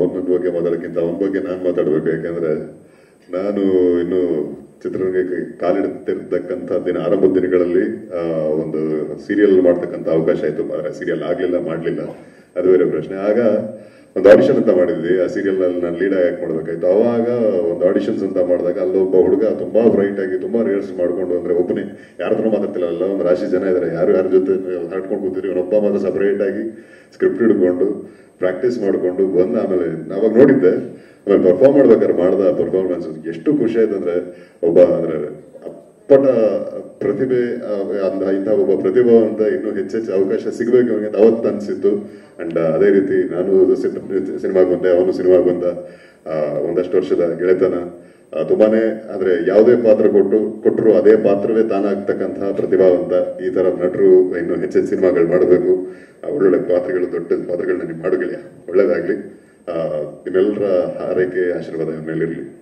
ಅವನ ಬಗ್ಗೆ ಮಾತಾಡೋಕ್ಕಿಂತ ಅವನ ಬಗ್ಗೆ ನಾನು ಮಾತಾಡ್ಬೇಕು ಯಾಕಂದ್ರೆ ನಾನು ಇನ್ನು ಚಿತ್ರರಂಗಕ್ಕೆ ಕಾಲಿಡುತ್ತಿರ್ತಕ್ಕಂಥ ದಿನ ಆರಂಭದ ದಿನಗಳಲ್ಲಿ ಆ, ಒಂದು ಸೀರಿಯಲ್ ಮಾಡ್ತಕ್ಕಂಥ ಅವಕಾಶ ಆಯ್ತು ಸೀರಿಯಲ್ ಆಗ್ಲಿಲ್ಲ ಮಾಡ್ಲಿಲ್ಲ ಅದು ಬೇರೆ ಪ್ರಶ್ನೆ ಆಗ ಒಂದು ಆಡಿಷನ್ ಅಂತ ಮಾಡಿದ್ವಿ ಆ ಸೀರಿಯಲ್ ನಲ್ಲಿ ನಾನು ಲೀಡ್ ಆಗಿ ಮಾಡ್ಬೇಕಾಯ್ತು ಅವಾಗ ಒಂದು ಆಡಿಷನ್ಸ್ ಅಂತ ಮಾಡಿದಾಗ ಅಲ್ಲೊಬ್ಬ ಹುಡುಗ ತುಂಬಾ ಬ್ರೈಟ್ ಆಗಿ ತುಂಬಾ ರಿಹರ್ಸ್ ಮಾಡ್ಕೊಂಡು ಅಂದ್ರೆ ಒಬ್ಬನೇ ಯಾರ ಹತ್ರ ಮಾತಾಡ್ತಿಲ್ಲ ಅಲ್ಲ ಒಂದು ರಾಶಿ ಜನ ಇದಾರೆ ಯಾರು ಯಾರ ಜೊತೆ ಹರ್ಟ್ಕೊಂಡು ಕೂತಿರಿ ಇವನೊಬ್ಬ ಮಾತ್ರ ಸಪರೇಟ್ ಆಗಿ ಸ್ಕ್ರಿಪ್ಟ್ ಹಿಡ್ಕೊಂಡು ಪ್ರಾಕ್ಟೀಸ್ ಮಾಡ್ಕೊಂಡು ಬಂದ ಆಮೇಲೆ ಅವಾಗ ನೋಡಿದ್ದೆ ಆಮೇಲೆ ಪರ್ಫಾರ್ಮ್ ಮಾಡ್ಬೇಕಾದ್ರೆ ಮಾಡ್ದ ಪರ್ಫಾರ್ಮೆನ್ಸ್ ಎಷ್ಟು ಖುಷಿ ಆಯ್ತು ಅಂದ್ರೆ ಒಬ್ಬ ಅಂದ್ರೆ ಅಪ್ಪಟ ಪ್ರತಿಭೆ ಆ, ಅಂದ ಇಂಥ ಒಬ್ಬ ಪ್ರತಿಭಾವಂತ ಇನ್ನೂ ಹೆಚ್ಚೆಚ್ಚು ಅವಕಾಶ ಸಿಗಬೇಕು ಅವನಿಗೆ ಅಂತ ಅವತ್ತು ಅನಿಸಿತ್ತು ಅಂಡ್ ಅದೇ ರೀತಿ ನಾನು ಸಿನಿಮಾಗೆ ಬಂದೆ ಅವನು ಸಿನಿಮಾಗೆ ಬಂದ ಆ, ಒಂದಷ್ಟು ವರ್ಷದ ಗೆಳೆತನ ಆ, ತುಂಬಾನೇ ಅಂದ್ರೆ ಯಾವುದೇ ಪಾತ್ರ ಕೊಟ್ಟು ಕೊಟ್ಟರು ಅದೇ ಪಾತ್ರವೇ ತಾನಾಗ್ತಕ್ಕಂತಹ ಪ್ರತಿಭಾವಂತ ಈ ತರ ನಟರು ಇನ್ನು ಹೆಚ್ಚೆಚ್ಚು ಸಿನಿಮಾಗಳು ಮಾಡಬೇಕು ಒಳ್ಳೊಳ್ಳೆ ಪಾತ್ರಗಳು ದೊಡ್ಡ ಪಾತ್ರಗಳನ್ನ ನೀವು ಮಾಡುಗಳಿಯ ಒಳ್ಳೇದಾಗ್ಲಿ ಆ, ನಿಮ್ಮೆಲ್ಲರ ಹಾರೈಕೆ ಆಶೀರ್ವಾದ ಮೇಲಿರಲಿ